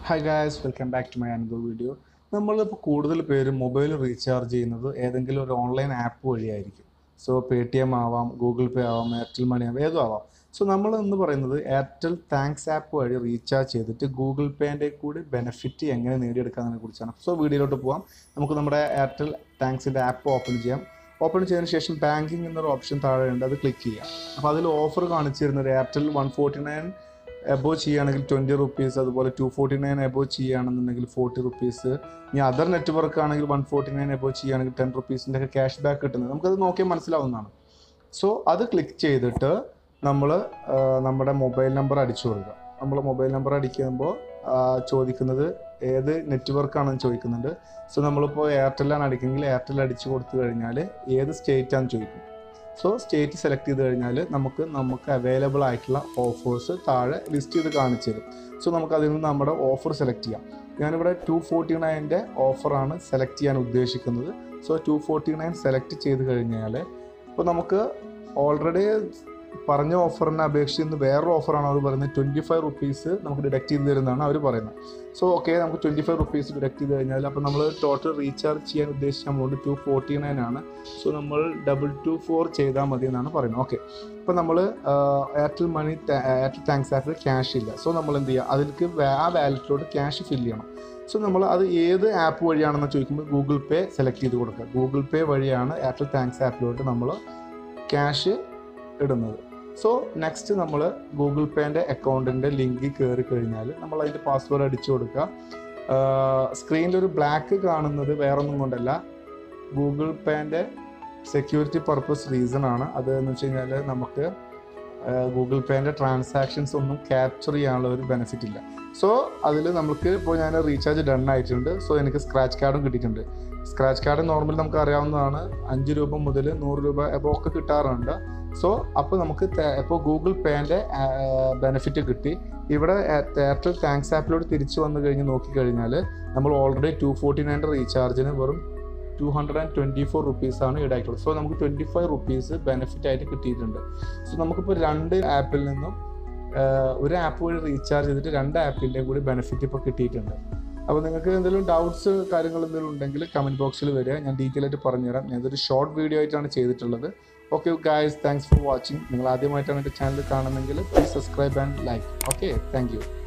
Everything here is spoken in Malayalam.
hi guys welcome back to my another video നമ്മളിപ്പോൾ കൂടുതൽ പേര് മൊബൈൽ റീചാർജ് ചെയ്യുന്നത് ഏതെങ്കിലും ഒരു ഓൺലൈൻ ആപ്പ് വഴിയായിരിക്കും സോ പേ ടി എം ആവാം ഗൂഗിൾ പേ ആവാം എയർടെൽ മണി ആവാം ഏതും ആവാം സോ നമ്മൾ എന്ന് പറയുന്നത് എയർടെൽ താങ്ക്സ് ആപ്പ് വഴി റീചാർജ് ചെയ്തിട്ട് ഗൂഗിൾ പേൻ്റെ കൂടി ബെനിഫിറ്റ് എങ്ങനെ നേടിയെടുക്കാതിനെ കുറിച്ചാണ് സോ വീഡിയോയിലോട്ട് പോവാം നമുക്ക് നമ്മുടെ എയർടെൽ താങ്ക്സിൻ്റെ ആപ്പ് ഓപ്പൺ ചെയ്യാം ഓപ്പൺ ചെയ്തതിന് ശേഷം ബാങ്കിങ് എന്നൊരു ഓപ്ഷൻ താഴെ ഉണ്ട് അത് ക്ലിക്ക് ചെയ്യാം അപ്പോൾ അതിൽ ഓഫർ കാണിച്ചു തരുന്നത് Airtel one forty nine above ചെയ്യുകയാണെങ്കിൽ ട്വൻറ്റി റുപ്പീസ് അതുപോലെ ടു ഫോർട്ടി നയൻ എബോ ചെയ്യുകയാണെന്നുണ്ടെങ്കിൽ ഫോർട്ടി റുപ്പീസ് ഇനി അതർ നെറ്റ്വർക്ക് ആണെങ്കിൽ വൺ ഫോർട്ടി നയൻ എബോ ചെയ്യുകയാണെങ്കിൽ ടെൻ റുപ്പീസിൻ്റെ ഒക്കെ ക്യാഷ് ബാക്ക് കിട്ടുന്നത് നമുക്കത് നോക്കിയാൽ മനസ്സിലാവുന്നതാണ് സോ അത് ക്ലിക്ക് ചെയ്തിട്ട് നമ്മൾ നമ്മുടെ മൊബൈൽ നമ്പർ അടിച്ചു കൊടുക്കുക നമ്മൾ മൊബൈൽ നമ്പർ അടിക്കുമ്പോൾ ചോദിക്കുന്നത് ഏത് നെറ്റ്വർക്കാണെന്ന് ചോദിക്കുന്നുണ്ട് സോ നമ്മളിപ്പോൾ എയർടെല്ലാണ് അടിക്കുമെങ്കിൽ എയർടെൽ അടിച്ചു കൊടുത്തു കഴിഞ്ഞാൽ ഏത് സ്റ്റേറ്റ് ആണെന്ന് ചോദിക്കും സോ സ്റ്റേറ്റ് സെലക്ട് ചെയ്ത് കഴിഞ്ഞാൽ നമുക്ക് നമുക്ക് അവൈലബിൾ ആയിട്ടുള്ള ഓഫേഴ്സ് താഴെ ലിസ്റ്റ് ചെയ്ത് കാണിച്ചു തരും സോ നമുക്ക് അതിൽ നിന്ന് നമ്മുടെ ഓഫർ സെലക്ട് ചെയ്യാം ഞാനിവിടെ ടു ഫോർട്ടി നയൻ്റെ ഓഫറാണ് സെലക്ട് ചെയ്യാൻ ഉദ്ദേശിക്കുന്നത് so two forty nine select ചെയ്ത് കഴിഞ്ഞാൽ ഇപ്പോൾ നമുക്ക് ഓൾറെഡി പറഞ്ഞ ഓഫറിനെ അപേക്ഷിച്ച് ഇന്ന് വേറൊരു ഓഫറാണ് അവർ പറയുന്നത് ട്വൻറ്റി ഫൈവ് റുപ്പീസ് നമുക്ക് ഡിഡക്ട് ചെയ്ത് തരുന്നതാണ് അവർ പറയുന്നത് സോ ഓക്കെ നമുക്ക് ട്വൻറ്റി ഫൈവ് റുപ്പീസ് ഡിഡക്ട് ചെയ്ത് കഴിഞ്ഞാൽ അപ്പോൾ നമ്മൾ ടോട്ടൽ റീചാർജ് ചെയ്യാൻ ഉദ്ദേശിച്ച എമൗണ്ട് ടു ഫോർട്ടി നയൻ ആണ് സോ നമ്മൾ ഡബിൾ ടു ഫോർ ചെയ്താൽ മതി എന്നാണ് പറയുന്നത് ഓക്കെ ഇപ്പോൾ നമ്മൾ എയർടെൽ മണി എയർടെൽ താങ്ക്സ് ആപ്പിൽ ക്യാഷ് ഇല്ല സോ നമ്മൾ എന്ത് ചെയ്യുക അതിലേക്ക് ആ വാലറ്റിലോട്ട് ക്യാഷ് ഫില്ല് ചെയ്യണം സോ നമ്മൾ അത് ഏത് ആപ്പ് വഴിയാണെന്ന് ചോദിക്കുമ്പോൾ ഗൂഗിൾ പേ സെലക്ട് ചെയ്ത് കൊടുക്കുക ഗൂഗിൾ പേ വഴിയാണ് എയർടെൽ താങ്ക്സ് ആപ്പിലോട്ട് നമ്മൾ ക്യാഷ് ഇടുന്നത് സോ നെക്സ്റ്റ് നമ്മൾ ഗൂഗിൾ പേൻ്റെ അക്കൗണ്ടിൻ്റെ ലിങ്കിൽ കയറി കഴിഞ്ഞാൽ നമ്മൾ അതിൻ്റെ പാസ്വേഡ് അടിച്ചു കൊടുക്കുക സ്ക്രീനിലൊരു ബ്ലാക്ക് കാണുന്നത് വേറൊന്നും കൊണ്ടല്ല ഗൂഗിൾ പേൻ്റെ സെക്യൂരിറ്റി പർപ്പസ് റീസൺ ആണ് അത് എന്ന് വെച്ച് കഴിഞ്ഞാൽ നമുക്ക് ഗൂഗിൾ പേൻ്റെ ട്രാൻസാക്ഷൻസ് ഒന്നും ക്യാപ്ചർ ചെയ്യാനുള്ള ഒരു ബെനിഫിറ്റ് ഇല്ല സോ അതിൽ നമുക്ക് ഇപ്പോൾ ഞാൻ റീചാർജ് ഡൺ ആയിട്ടുണ്ട് സോ എനിക്ക് സ്ക്രാച്ച് കാർഡും കിട്ടിയിട്ടുണ്ട് സ്ക്രാച്ച് കാർഡ് നോർമലി നമുക്ക് അറിയാവുന്നതാണ് അഞ്ച് രൂപ മുതൽ നൂറ് രൂപ എബോ ഒക്കെ കിട്ടാറുണ്ട് സോ അപ്പോൾ നമുക്ക് ഇപ്പോൾ ഗൂഗിൾ പേൻ്റെ ബെനിഫിറ്റ് കിട്ടി ഇവിടെ എയർടെൽ താങ്ക്സ് ആപ്പിലോട്ട് തിരിച്ചു വന്നു കഴിഞ്ഞ് നോക്കിക്കഴിഞ്ഞാൽ നമ്മൾ ഓൾറെഡി ടു ഫോർട്ടി നയൻ്റെ റീചാർജിന് വെറും two hundred and twenty four റുപ്പീസാണ് ഈടായിട്ടുള്ളത് സോ നമുക്ക് ട്വൻറ്റി ഫൈവ് റുപ്പീസ് ബെനിഫിറ്റ് ആയിട്ട് കിട്ടിയിട്ടുണ്ട് സോ നമുക്കിപ്പോൾ രണ്ട് ആപ്പിൽ നിന്നും ഒരു ആപ്പ് വഴി റീചാർജ് ചെയ്തിട്ട് രണ്ട് ആപ്പിൻ്റെയും കൂടി ബെനിഫിറ്റ് ഇപ്പോൾ കിട്ടിയിട്ടുണ്ട് അപ്പോൾ നിങ്ങൾക്ക് എന്തെങ്കിലും ഡൗട്ട്സ് കാര്യങ്ങൾ എന്തെങ്കിലും ഉണ്ടെങ്കിൽ കമൻറ്റ് ബോക്സിൽ വരിക ഞാൻ ഡീറ്റെയിൽ ആയിട്ട് പറഞ്ഞുതരാം ഞാനതൊരു ഷോർട്ട് വീഡിയോ ആയിട്ടാണ് ചെയ്തിട്ടുള്ളത് okay guys thanks for watching നിങ്ങൾ ആദ്യമായിട്ടാണ് എൻ്റെ ചാനൽ കാണുന്നതെങ്കിൽ please subscribe and like okay thank U